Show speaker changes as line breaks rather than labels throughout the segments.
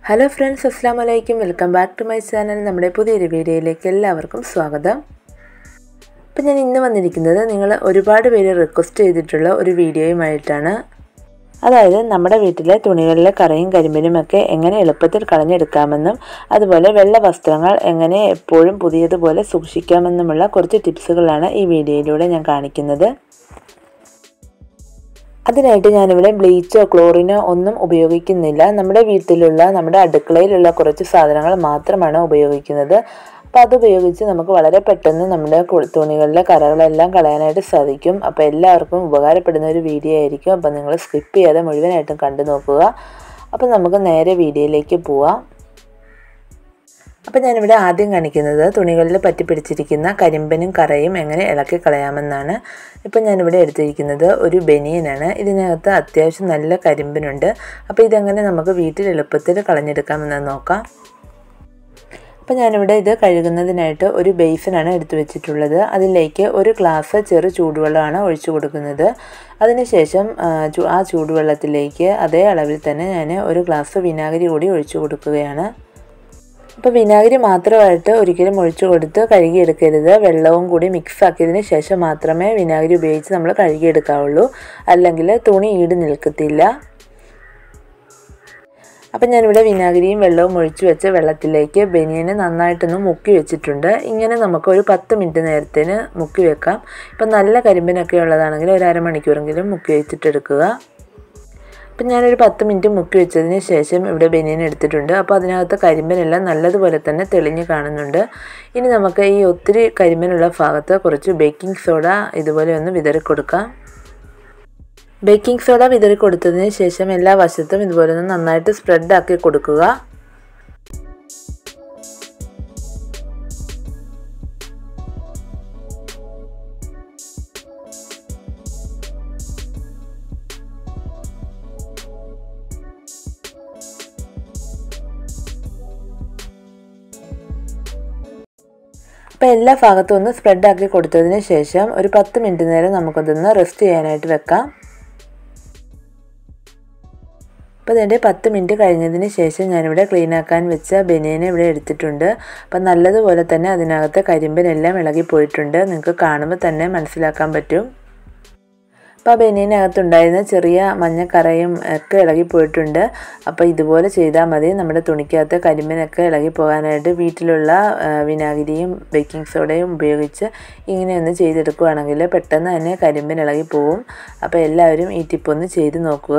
hello friends അസ്സാം വലൈക്കും welcome back to my channel നമ്മുടെ പുതിയൊരു വീഡിയോയിലേക്ക് എല്ലാവർക്കും സ്വാഗതം ഇപ്പം ഞാൻ ഇന്ന് വന്നിരിക്കുന്നത് നിങ്ങൾ ഒരുപാട് പേര് റിക്വസ്റ്റ് ചെയ്തിട്ടുള്ള ഒരു വീഡിയോയുമായിട്ടാണ് അതായത് നമ്മുടെ വീട്ടിലെ തുണികളിലെ കറയും കരിമ്പിനും ഒക്കെ എങ്ങനെ എളുപ്പത്തിൽ കളഞ്ഞെടുക്കാമെന്നും അതുപോലെ വെള്ള വസ്ത്രങ്ങൾ എങ്ങനെ എപ്പോഴും പുതിയതുപോലെ സൂക്ഷിക്കാമെന്നുമുള്ള കുറച്ച് ടിപ്സുകളാണ് ഈ വീഡിയോയിലൂടെ ഞാൻ കാണിക്കുന്നത് അതിനായിട്ട് ഞാനിവിടെ ബ്ലീച്ചോ ക്ലോറിനോ ഒന്നും ഉപയോഗിക്കുന്നില്ല നമ്മുടെ വീട്ടിലുള്ള നമ്മുടെ അടുക്കളയിലുള്ള കുറച്ച് സാധനങ്ങൾ മാത്രമാണ് ഉപയോഗിക്കുന്നത് അപ്പോൾ അത് ഉപയോഗിച്ച് നമുക്ക് വളരെ പെട്ടെന്ന് നമ്മുടെ തുണികളിലെ കറകളെല്ലാം കളയാനായിട്ട് സാധിക്കും അപ്പോൾ എല്ലാവർക്കും ഉപകാരപ്പെടുന്ന ഒരു വീഡിയോ ആയിരിക്കും അപ്പോൾ നിങ്ങൾ സ്കിപ്പ് ചെയ്യാതെ മുഴുവനായിട്ടും കണ്ടു നോക്കുക അപ്പോൾ നമുക്ക് നേരെ വീഡിയോയിലേക്ക് പോവാം അപ്പോൾ ഞാനിവിടെ ആദ്യം കാണിക്കുന്നത് തുണികളിൽ പറ്റി പിടിച്ചിരിക്കുന്ന കരിമ്പനും കറയും എങ്ങനെ ഇളക്കി കളയാമെന്നാണ് ഇപ്പം ഞാനിവിടെ എടുത്തിരിക്കുന്നത് ഒരു ബനിയനാണ് ഇതിനകത്ത് അത്യാവശ്യം നല്ല കരിമ്പനുണ്ട് അപ്പോൾ ഇതെങ്ങനെ നമുക്ക് വീട്ടിൽ എളുപ്പത്തിൽ കളഞ്ഞെടുക്കാമെന്ന് നോക്കാം അപ്പോൾ ഞാനിവിടെ ഇത് കഴുകുന്നതിനായിട്ട് ഒരു ബേസിനാണ് എടുത്തു വെച്ചിട്ടുള്ളത് അതിലേക്ക് ഒരു ഗ്ലാസ് ചെറു ചൂടുവെള്ളമാണ് ഒഴിച്ചു കൊടുക്കുന്നത് അതിനുശേഷം ആ ചൂടുവെള്ളത്തിലേക്ക് അതേ അളവിൽ തന്നെ ഞാൻ ഒരു ഗ്ലാസ് വിനാഗിരി കൂടി ഒഴിച്ചു കൊടുക്കുകയാണ് അപ്പോൾ വിനാഗിരി മാത്രമായിട്ട് ഒരിക്കലും ഒഴിച്ചു കൊടുത്ത് കഴുകിയെടുക്കരുത് വെള്ളവും കൂടി മിക്സ് ആക്കിയതിന് ശേഷം മാത്രമേ വിനാഗിരി ഉപയോഗിച്ച് നമ്മൾ കഴുകിയെടുക്കാവുള്ളൂ അല്ലെങ്കിൽ തുണി ഈട് നിൽക്കത്തില്ല അപ്പം ഞാനിവിടെ വിനാഗിരിയും വെള്ളവും ഒഴിച്ചു വെച്ച് വെള്ളത്തിലേക്ക് ബനിയന് നന്നായിട്ടൊന്ന് മുക്കി വെച്ചിട്ടുണ്ട് ഇങ്ങനെ നമുക്ക് ഒരു പത്ത് മിനിറ്റ് നേരത്തിന് മുക്കി വെക്കാം ഇപ്പം നല്ല കരിമ്പിനൊക്കെ ഉള്ളതാണെങ്കിൽ ഒരു അരമണിക്കൂറെങ്കിലും മുക്കി വെച്ചിട്ടെടുക്കുക അപ്പം ഞാനൊരു പത്ത് മിനിറ്റ് മുക്കി വെച്ചതിന് ശേഷം ഇവിടെ ബനിയൻ എടുത്തിട്ടുണ്ട് അപ്പോൾ അതിനകത്ത് കരിമ്പനെല്ലാം നല്ലതുപോലെ തന്നെ തെളിഞ്ഞ് കാണുന്നുണ്ട് ഇനി നമുക്ക് ഈ ഒത്തിരി കരിമ്പനുള്ള ഭാഗത്ത് കുറച്ച് ബേക്കിംഗ് സോഡ ഇതുപോലെ ഒന്ന് വിതറി കൊടുക്കാം ബേക്കിംഗ് സോഡ വിതറി കൊടുത്തതിന് ശേഷം എല്ലാ വശത്തും ഇതുപോലെ ഒന്ന് നന്നായിട്ട് സ്പ്രെഡ് ആക്കി കൊടുക്കുക അപ്പോൾ എല്ലാ ഭാഗത്തും ഒന്ന് സ്പ്രെഡ് ആക്കി കൊടുത്തതിന് ശേഷം ഒരു പത്ത് മിനിറ്റ് നേരം നമുക്കതൊന്ന് റെസ്റ്റ് ചെയ്യാനായിട്ട് വെക്കാം അപ്പോൾ ഇതിൻ്റെ പത്ത് മിനിറ്റ് കഴിഞ്ഞതിന് ശേഷം ഞാനിവിടെ ക്ലീൻ ആക്കാൻ വെച്ച ബനിയനെ ഇവിടെ എടുത്തിട്ടുണ്ട് അപ്പം നല്ലതുപോലെ തന്നെ അതിനകത്തെ കരിമ്പിനെല്ലാം ഇളകിപ്പോയിട്ടുണ്ട് നിങ്ങൾക്ക് കാണുമ്പോൾ തന്നെ മനസ്സിലാക്കാൻ പറ്റും അപ്പോൾ ആ ബനിയനകത്തുണ്ടായിരുന്ന ചെറിയ മഞ്ഞക്കറയും ഒക്കെ ഇളകിപ്പോയിട്ടുണ്ട് അപ്പോൾ ഇതുപോലെ ചെയ്താൽ മതി നമ്മുടെ തുണിക്കകത്ത് കരിമ്പിനൊക്കെ ഇളകിപ്പോകാനായിട്ട് വീട്ടിലുള്ള വിനാഗിരിയും ബേക്കിംഗ് സോഡയും ഉപയോഗിച്ച് ഇങ്ങനെയൊന്ന് ചെയ്തെടുക്കുകയാണെങ്കിൽ പെട്ടെന്ന് തന്നെ കരിമ്പിന് ഇളകിപ്പോവും അപ്പോൾ എല്ലാവരും ഈ ടിപ്പൊന്ന് ചെയ്ത് നോക്കുക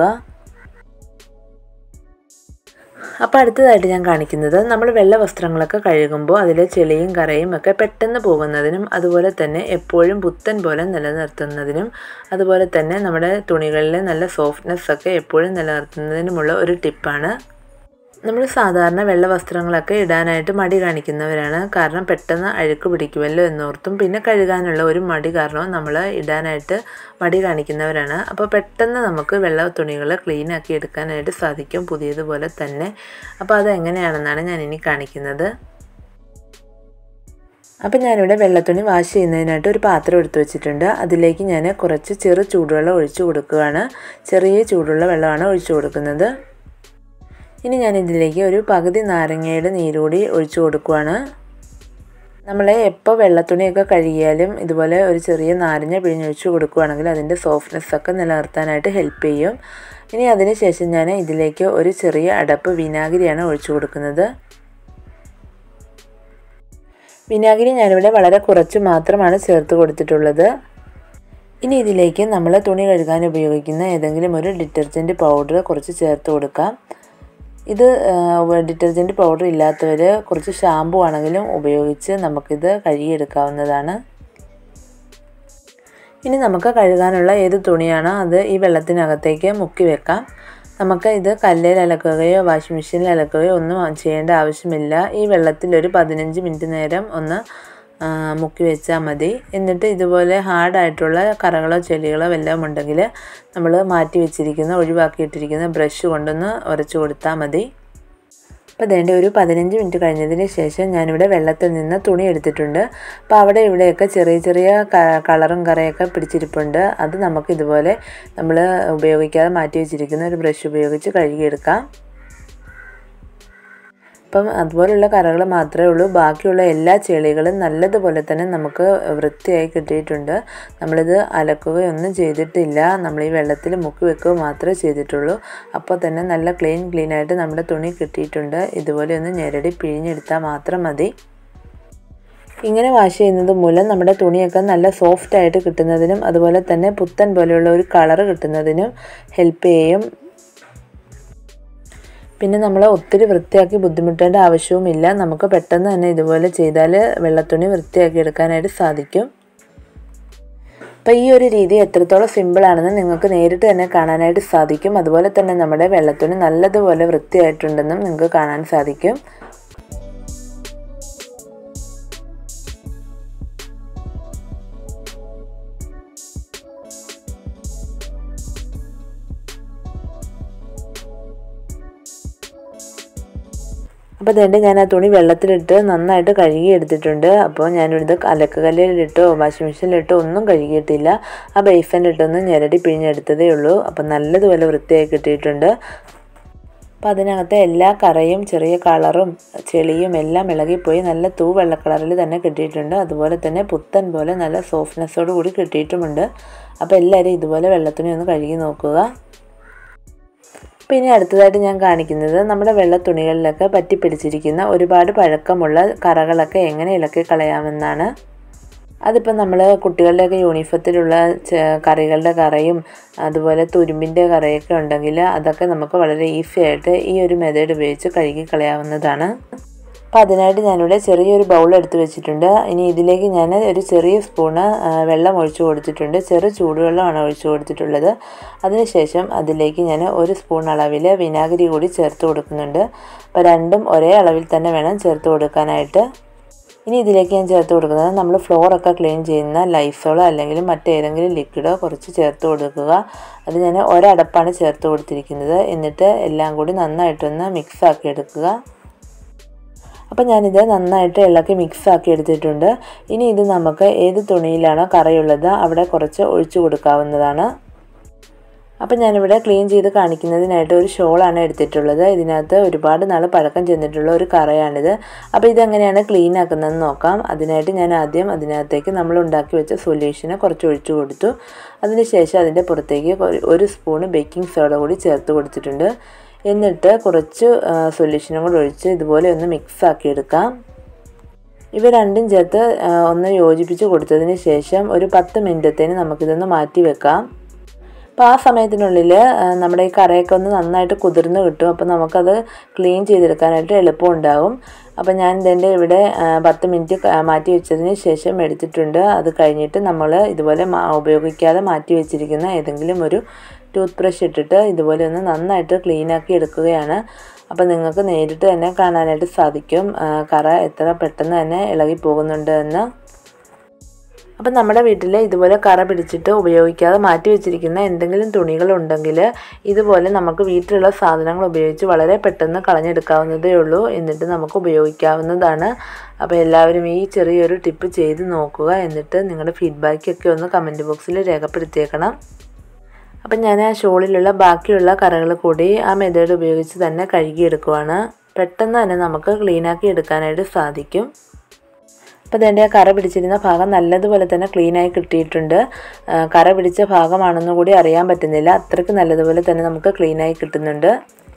അപ്പോൾ അടുത്തതായിട്ട് ഞാൻ കാണിക്കുന്നത് നമ്മൾ വെള്ള വസ്ത്രങ്ങളൊക്കെ കഴുകുമ്പോൾ അതിലെ ചെളിയും കറയും ഒക്കെ പെട്ടെന്ന് പോകുന്നതിനും അതുപോലെ തന്നെ എപ്പോഴും പുത്തൻ പോലെ നിലനിർത്തുന്നതിനും അതുപോലെ തന്നെ നമ്മുടെ തുണികളിലെ നല്ല സോഫ്റ്റ്നെസ് ഒക്കെ എപ്പോഴും നിലനിർത്തുന്നതിനുമുള്ള ഒരു ടിപ്പാണ് നമ്മൾ സാധാരണ വെള്ള വസ്ത്രങ്ങളൊക്കെ ഇടാനായിട്ട് മടി കാണിക്കുന്നവരാണ് കാരണം പെട്ടെന്ന് അഴുക്ക് പിടിക്കുമല്ലോ എന്നോർത്തും പിന്നെ കഴുകാനുള്ള ഒരു മടി കാരണവും നമ്മൾ ഇടാനായിട്ട് മടി കാണിക്കുന്നവരാണ് അപ്പോൾ പെട്ടെന്ന് നമുക്ക് വെള്ള തുണികൾ ക്ലീൻ ആക്കി എടുക്കാനായിട്ട് സാധിക്കും പുതിയതുപോലെ തന്നെ അപ്പോൾ അതെങ്ങനെയാണെന്നാണ് ഞാൻ ഇനി കാണിക്കുന്നത് അപ്പം ഞാനിവിടെ വെള്ളത്തുണി വാഷ് ചെയ്യുന്നതിനായിട്ട് ഒരു പാത്രം എടുത്തു വെച്ചിട്ടുണ്ട് അതിലേക്ക് ഞാൻ കുറച്ച് ചെറു ചൂടുവെള്ളം ഒഴിച്ചു കൊടുക്കുകയാണ് ചെറിയ ചൂടുള്ള വെള്ളമാണ് ഒഴിച്ചു കൊടുക്കുന്നത് ഇനി ഞാൻ ഇതിലേക്ക് ഒരു പകുതി നാരങ്ങയുടെ നീരുകൂടി ഒഴിച്ചു കൊടുക്കുവാണ് നമ്മൾ എപ്പോൾ വെള്ളത്തുണിയൊക്കെ കഴുകിയാലും ഇതുപോലെ ഒരു ചെറിയ നാരങ്ങ പിഴിഞ്ഞൊഴിച്ച് കൊടുക്കുകയാണെങ്കിൽ അതിൻ്റെ സോഫ്റ്റ്നെസ് ഒക്കെ നിലനിർത്താനായിട്ട് ഹെൽപ്പ് ചെയ്യും ഇനി അതിന് ശേഷം ഞാൻ ഇതിലേക്ക് ഒരു ചെറിയ അടപ്പ് വിനാഗിരിയാണ് ഒഴിച്ചു കൊടുക്കുന്നത് വിനാഗിരി ഞാനിവിടെ വളരെ കുറച്ച് മാത്രമാണ് ചേർത്ത് കൊടുത്തിട്ടുള്ളത് ഇനി ഇതിലേക്ക് നമ്മൾ തുണി കഴുകാൻ ഉപയോഗിക്കുന്ന ഏതെങ്കിലും ഒരു ഡിറ്റർജൻറ്റ് പൗഡർ കുറച്ച് ചേർത്ത് കൊടുക്കാം ഇത് ഡിറ്റർജൻറ്റ് പൗഡർ ഇല്ലാത്തവർ കുറച്ച് ഷാമ്പു ആണെങ്കിലും ഉപയോഗിച്ച് നമുക്കിത് കഴുകിയെടുക്കാവുന്നതാണ് ഇനി നമുക്ക് കഴുകാനുള്ള ഏത് തുണിയാണോ അത് ഈ വെള്ളത്തിനകത്തേക്ക് മുക്കി വെക്കാം നമുക്ക് ഇത് കല്ലിൽ അലക്കുകയോ വാഷിംഗ് മെഷീനിൽ അലക്കുകയോ ഒന്നും ചെയ്യേണ്ട ആവശ്യമില്ല ഈ വെള്ളത്തിൽ ഒരു പതിനഞ്ച് മിനിറ്റ് നേരം ഒന്ന് മുക്കി വെച്ചാൽ മതി എന്നിട്ട് ഇതുപോലെ ഹാർഡായിട്ടുള്ള കറകളോ ചെളികളോ വല്ലതും ഉണ്ടെങ്കിൽ നമ്മൾ മാറ്റി വെച്ചിരിക്കുന്ന ഒഴിവാക്കിയിട്ടിരിക്കുന്ന ബ്രഷ് കൊണ്ടൊന്ന് ഉരച്ചു കൊടുത്താൽ മതി അപ്പോൾ അതേണ്ട ഒരു പതിനഞ്ച് മിനിറ്റ് കഴിഞ്ഞതിന് ശേഷം ഞാനിവിടെ വെള്ളത്തിൽ നിന്ന് തുണി എടുത്തിട്ടുണ്ട് അപ്പോൾ അവിടെ ഇവിടെയൊക്കെ ചെറിയ ചെറിയ കളറും കറയൊക്കെ പിടിച്ചിരിപ്പുണ്ട് അത് നമുക്ക് ഇതുപോലെ നമ്മൾ ഉപയോഗിക്കാതെ മാറ്റി വെച്ചിരിക്കുന്ന ഒരു ബ്രഷ് ഉപയോഗിച്ച് കഴുകിയെടുക്കാം അപ്പം അതുപോലുള്ള കറകൾ മാത്രമേ ഉള്ളൂ ബാക്കിയുള്ള എല്ലാ ചെളികളും നല്ലതുപോലെ തന്നെ നമുക്ക് വൃത്തിയായി കിട്ടിയിട്ടുണ്ട് നമ്മളിത് അലക്കുകയൊന്നും ചെയ്തിട്ടില്ല നമ്മൾ ഈ വെള്ളത്തിൽ മുക്കി വെക്കുക മാത്രമേ ചെയ്തിട്ടുള്ളൂ അപ്പോൾ തന്നെ നല്ല ക്ലീൻ ക്ലീൻ ആയിട്ട് നമ്മുടെ തുണി കിട്ടിയിട്ടുണ്ട് ഇതുപോലെ ഒന്ന് ഞെരടി പിഴിഞ്ഞെടുത്താൽ മാത്രം മതി ഇങ്ങനെ വാഷ് ചെയ്യുന്നത് മൂലം നമ്മുടെ തുണിയൊക്കെ നല്ല സോഫ്റ്റ് ആയിട്ട് കിട്ടുന്നതിനും അതുപോലെ തന്നെ പുത്തൻ പോലെയുള്ള ഒരു കളറ് കിട്ടുന്നതിനും ഹെൽപ്പ് ചെയ്യും പിന്നെ നമ്മൾ ഒത്തിരി വൃത്തിയാക്കി ബുദ്ധിമുട്ടേണ്ട ആവശ്യവുമില്ല നമുക്ക് പെട്ടെന്ന് തന്നെ ഇതുപോലെ ചെയ്താൽ വെള്ളത്തുണി വൃത്തിയാക്കി എടുക്കാനായിട്ട് സാധിക്കും അപ്പോൾ ഈ ഒരു രീതി എത്രത്തോളം സിമ്പിളാണെന്ന് നിങ്ങൾക്ക് നേരിട്ട് തന്നെ കാണാനായിട്ട് സാധിക്കും അതുപോലെ തന്നെ നമ്മുടെ വെള്ളത്തുണി നല്ലതുപോലെ വൃത്തിയായിട്ടുണ്ടെന്നും നിങ്ങൾക്ക് കാണാൻ സാധിക്കും അപ്പോൾ അതുകൊണ്ട് ഞാൻ ആ തുണി വെള്ളത്തിലിട്ട് നന്നായിട്ട് കഴുകി എടുത്തിട്ടുണ്ട് അപ്പോൾ ഞാനിവിടുത്തെ അലക്കുകല്ലിലിട്ടോ വാഷിംഗ് മെഷീനിലിട്ടോ ഒന്നും കഴുകിയിട്ടില്ല ആ ബേസനിലിട്ടൊന്ന് ഞെരടി പിഴിഞ്ഞെടുത്തതേ ഉള്ളൂ അപ്പോൾ നല്ലതുപോലെ വൃത്തിയായി കിട്ടിയിട്ടുണ്ട് അപ്പോൾ അതിനകത്തെ എല്ലാ കറയും ചെറിയ കളറും ചെളിയും എല്ലാം ഇളകിപ്പോയി നല്ല തൂ വെള്ള കളറിൽ തന്നെ കിട്ടിയിട്ടുണ്ട് അതുപോലെ തന്നെ പുത്തൻ പോലെ നല്ല സോഫ്റ്റ്നെസ്സോട് കൂടി കിട്ടിയിട്ടുമുണ്ട് അപ്പോൾ എല്ലാവരും ഇതുപോലെ വെള്ളത്തുണി ഒന്ന് കഴുകി നോക്കുക പിന്നെ അടുത്തതായിട്ട് ഞാൻ കാണിക്കുന്നത് നമ്മുടെ വെള്ള തുണികളിലൊക്കെ പറ്റിപ്പിടിച്ചിരിക്കുന്ന ഒരുപാട് പഴക്കമുള്ള കറകളൊക്കെ എങ്ങനെ ഇളക്കി കളയാമെന്നാണ് അതിപ്പോൾ നമ്മൾ കുട്ടികളുടെയൊക്കെ യൂണിഫോത്തിലുള്ള കറികളുടെ കറയും അതുപോലെ തുരുമ്പിൻ്റെ കറയൊക്കെ ഉണ്ടെങ്കിൽ അതൊക്കെ നമുക്ക് വളരെ ഈസി ആയിട്ട് ഈ ഒരു മെത്തേഡ് ഉപയോഗിച്ച് കഴുകി കളയാവുന്നതാണ് അപ്പോൾ അതിനായിട്ട് ഞാനിവിടെ ചെറിയൊരു ബൗൾ എടുത്ത് വെച്ചിട്ടുണ്ട് ഇനി ഇതിലേക്ക് ഞാൻ ഒരു ചെറിയ സ്പൂണ് വെള്ളം ഒഴിച്ചു കൊടുത്തിട്ടുണ്ട് ചെറു ചൂടുവെള്ളമാണ് ഒഴിച്ചു കൊടുത്തിട്ടുള്ളത് അതിനുശേഷം അതിലേക്ക് ഞാൻ ഒരു സ്പൂൺ അളവിൽ വിനാഗിരി കൂടി ചേർത്ത് കൊടുക്കുന്നുണ്ട് അപ്പോൾ രണ്ടും ഒരേ അളവിൽ തന്നെ വേണം ചേർത്ത് കൊടുക്കാനായിട്ട് ഇനി ഇതിലേക്ക് ഞാൻ ചേർത്ത് കൊടുക്കുന്നത് നമ്മൾ ഫ്ലോറൊക്കെ ക്ലീൻ ചെയ്യുന്ന ലൈസോളോ അല്ലെങ്കിൽ മറ്റേതെങ്കിലും ലിക്വിഡോ കുറച്ച് ചേർത്ത് കൊടുക്കുക അത് ഞാൻ ഒരടപ്പാണ് ചേർത്ത് കൊടുത്തിരിക്കുന്നത് എന്നിട്ട് എല്ലാം കൂടി നന്നായിട്ടൊന്ന് മിക്സ് ആക്കി എടുക്കുക അപ്പോൾ ഞാനിത് നന്നായിട്ട് ഇളക്കി മിക്സ് ആക്കി എടുത്തിട്ടുണ്ട് ഇനി ഇത് നമുക്ക് ഏത് തുണിയിലാണോ കറയുള്ളത് അവിടെ കുറച്ച് ഒഴിച്ചു കൊടുക്കാവുന്നതാണ് അപ്പം ഞാനിവിടെ ക്ലീൻ ചെയ്ത് കാണിക്കുന്നതിനായിട്ട് ഒരു ഷോളാണ് എടുത്തിട്ടുള്ളത് ഇതിനകത്ത് ഒരുപാട് നാൾ പഴക്കം ചെന്നിട്ടുള്ള ഒരു കറയാണിത് അപ്പോൾ ഇതെങ്ങനെയാണ് ക്ലീൻ ആക്കുന്നതെന്ന് നോക്കാം അതിനായിട്ട് ഞാൻ ആദ്യം അതിനകത്തേക്ക് നമ്മൾ ഉണ്ടാക്കി വെച്ച സൊല്യൂഷന് കുറച്ച് ഒഴിച്ചു കൊടുത്തു അതിനുശേഷം അതിൻ്റെ പുറത്തേക്ക് ഒരു സ്പൂണ് ബേക്കിംഗ് സോഡ കൂടി ചേർത്ത് കൊടുത്തിട്ടുണ്ട് എന്നിട്ട് കുറച്ച് സൊല്യൂഷനും കൂടി ഒഴിച്ച് ഇതുപോലെ ഒന്ന് മിക്സ് ആക്കി എടുക്കാം ഇവ രണ്ടും ചേർത്ത് ഒന്ന് യോജിപ്പിച്ച് കൊടുത്തതിന് ശേഷം ഒരു പത്ത് മിനിറ്റത്തേന് നമുക്കിതൊന്ന് മാറ്റി വെക്കാം അപ്പോൾ ആ സമയത്തിനുള്ളിൽ നമ്മുടെ ഈ കറയൊക്കെ ഒന്ന് നന്നായിട്ട് കുതിർന്ന് കിട്ടും അപ്പോൾ നമുക്കത് ക്ലീൻ ചെയ്തെടുക്കാനായിട്ട് എളുപ്പമുണ്ടാകും അപ്പോൾ ഞാൻ ഇതിൻ്റെ ഇവിടെ പത്ത് മിനിറ്റ് മാറ്റി വെച്ചതിന് ശേഷം എടുത്തിട്ടുണ്ട് അത് കഴിഞ്ഞിട്ട് നമ്മൾ ഇതുപോലെ ഉപയോഗിക്കാതെ മാറ്റി വെച്ചിരിക്കുന്ന ഏതെങ്കിലും ഒരു ടൂത്ത് ബ്രഷ് ഇട്ടിട്ട് ഇതുപോലെ ഒന്ന് നന്നായിട്ട് ക്ലീനാക്കി എടുക്കുകയാണ് അപ്പോൾ നിങ്ങൾക്ക് നേരിട്ട് തന്നെ കാണാനായിട്ട് സാധിക്കും കറ എത്ര പെട്ടെന്ന് തന്നെ ഇളകി പോകുന്നുണ്ട് എന്ന് അപ്പം നമ്മുടെ വീട്ടിൽ ഇതുപോലെ കറ പിടിച്ചിട്ട് ഉപയോഗിക്കാതെ മാറ്റി വെച്ചിരിക്കുന്ന എന്തെങ്കിലും തുണികളുണ്ടെങ്കിൽ ഇതുപോലെ നമുക്ക് വീട്ടിലുള്ള സാധനങ്ങൾ ഉപയോഗിച്ച് വളരെ പെട്ടെന്ന് കളഞ്ഞെടുക്കാവുന്നതേ ഉള്ളൂ എന്നിട്ട് നമുക്ക് ഉപയോഗിക്കാവുന്നതാണ് അപ്പോൾ എല്ലാവരും ഈ ചെറിയൊരു ടിപ്പ് ചെയ്ത് നോക്കുക എന്നിട്ട് നിങ്ങളുടെ ഫീഡ്ബാക്കൊക്കെ ഒന്ന് കമൻറ്റ് ബോക്സിൽ രേഖപ്പെടുത്തിയേക്കണം അപ്പം ഞാൻ ആ ഷോളിലുള്ള ബാക്കിയുള്ള കറകൾ കൂടി ആ മെത്തേഡ് ഉപയോഗിച്ച് തന്നെ കഴുകിയെടുക്കുവാണ് പെട്ടെന്ന് തന്നെ നമുക്ക് ക്ലീനാക്കി എടുക്കാനായിട്ട് സാധിക്കും അപ്പോൾ അതിൻ്റെ ആ കറ പിടിച്ചിരുന്ന ഭാഗം നല്ലതുപോലെ തന്നെ ക്ലീനായി കിട്ടിയിട്ടുണ്ട് കറ പിടിച്ച ഭാഗമാണെന്ന് കൂടി അറിയാൻ പറ്റുന്നില്ല അത്രയ്ക്ക് നല്ലതുപോലെ തന്നെ നമുക്ക് ക്ലീനായി കിട്ടുന്നുണ്ട്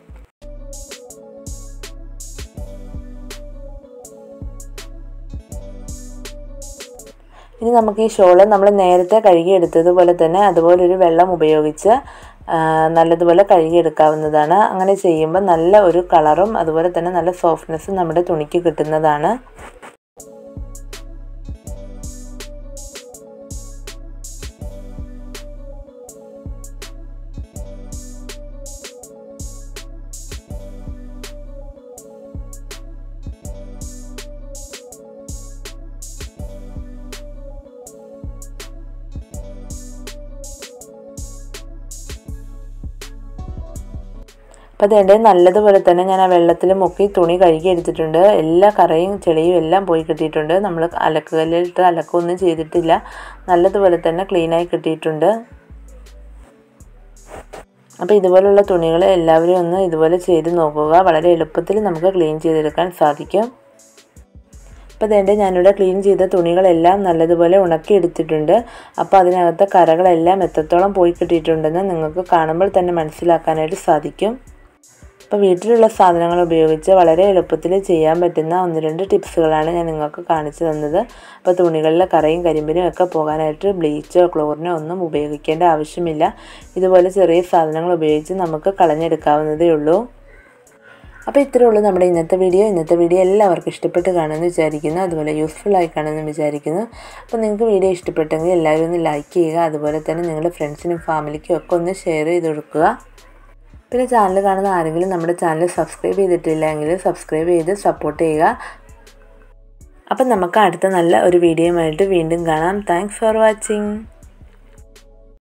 ഇനി നമുക്ക് ഈ ഷോള് നമ്മൾ നേരത്തെ കഴുകിയെടുത്തതുപോലെ തന്നെ അതുപോലെ ഒരു വെള്ളം ഉപയോഗിച്ച് നല്ലതുപോലെ കഴുകിയെടുക്കാവുന്നതാണ് അങ്ങനെ ചെയ്യുമ്പോൾ നല്ല ഒരു കളറും അതുപോലെ തന്നെ നല്ല സോഫ്റ്റ്നെസ്സും നമ്മുടെ തുണിക്ക് കിട്ടുന്നതാണ് അപ്പോൾ അതുകൊണ്ട് നല്ലതുപോലെ തന്നെ ഞാൻ ആ വെള്ളത്തിൽ മുക്കി തുണി കഴുകി എടുത്തിട്ടുണ്ട് എല്ലാ കറയും ചെളിയും എല്ലാം പോയി കിട്ടിയിട്ടുണ്ട് നമ്മൾ അലക്കുകല്ലിട്ട് അലക്കൊന്നും ചെയ്തിട്ടില്ല നല്ലതുപോലെ തന്നെ ക്ലീനായി കിട്ടിയിട്ടുണ്ട് അപ്പോൾ ഇതുപോലുള്ള തുണികൾ എല്ലാവരും ഒന്ന് ഇതുപോലെ ചെയ്ത് നോക്കുക വളരെ എളുപ്പത്തിൽ നമുക്ക് ക്ലീൻ ചെയ്തെടുക്കാൻ സാധിക്കും അപ്പോൾ അതേണ്ട ഞാനിവിടെ ക്ലീൻ ചെയ്ത തുണികളെല്ലാം നല്ലതുപോലെ ഉണക്കിയെടുത്തിട്ടുണ്ട് അപ്പോൾ അതിനകത്തെ കറകളെല്ലാം എത്രത്തോളം പോയി കിട്ടിയിട്ടുണ്ടെന്ന് നിങ്ങൾക്ക് കാണുമ്പോൾ തന്നെ മനസ്സിലാക്കാനായിട്ട് സാധിക്കും അപ്പോൾ വീട്ടിലുള്ള സാധനങ്ങൾ ഉപയോഗിച്ച് വളരെ എളുപ്പത്തിൽ ചെയ്യാൻ പറ്റുന്ന ഒന്ന് രണ്ട് ടിപ്സുകളാണ് ഞാൻ നിങ്ങൾക്ക് കാണിച്ചു തന്നത് അപ്പോൾ തുണികളിലെ കറയും കരിമ്പനും ഒക്കെ പോകാനായിട്ട് ബ്ലീച്ചോ ക്ലോറിനോ ഒന്നും ഉപയോഗിക്കേണ്ട ആവശ്യമില്ല ഇതുപോലെ ചെറിയ സാധനങ്ങൾ ഉപയോഗിച്ച് നമുക്ക് കളഞ്ഞെടുക്കാവുന്നതേ ഉള്ളൂ അപ്പോൾ ഇത്രയേ ഉള്ളൂ നമ്മുടെ ഇന്നത്തെ വീഡിയോ ഇന്നത്തെ വീഡിയോ എല്ലാവർക്കും ഇഷ്ടപ്പെട്ട് കാണുമെന്ന് വിചാരിക്കുന്നു അതുപോലെ യൂസ്ഫുൾ ആയി കാണുമെന്ന് വിചാരിക്കുന്നു അപ്പോൾ നിങ്ങൾക്ക് വീഡിയോ ഇഷ്ടപ്പെട്ടെങ്കിൽ എല്ലാവരും ഒന്ന് ലൈക്ക് ചെയ്യുക അതുപോലെ തന്നെ നിങ്ങളുടെ ഫ്രണ്ട്സിനും ഫാമിലിക്കും ഒക്കെ ഒന്ന് ഷെയർ ചെയ്ത് കൊടുക്കുക പിന്നെ ചാനൽ കാണുന്ന ആരെങ്കിലും നമ്മുടെ ചാനൽ സബ്സ്ക്രൈബ് ചെയ്തിട്ടില്ലെങ്കിൽ സബ്സ്ക്രൈബ് ചെയ്ത് സപ്പോർട്ട് ചെയ്യുക അപ്പം നമുക്ക് അടുത്ത നല്ല ഒരു വീഡിയോയുമായിട്ട് വീണ്ടും കാണാം താങ്ക്സ് ഫോർ വാച്ചിങ്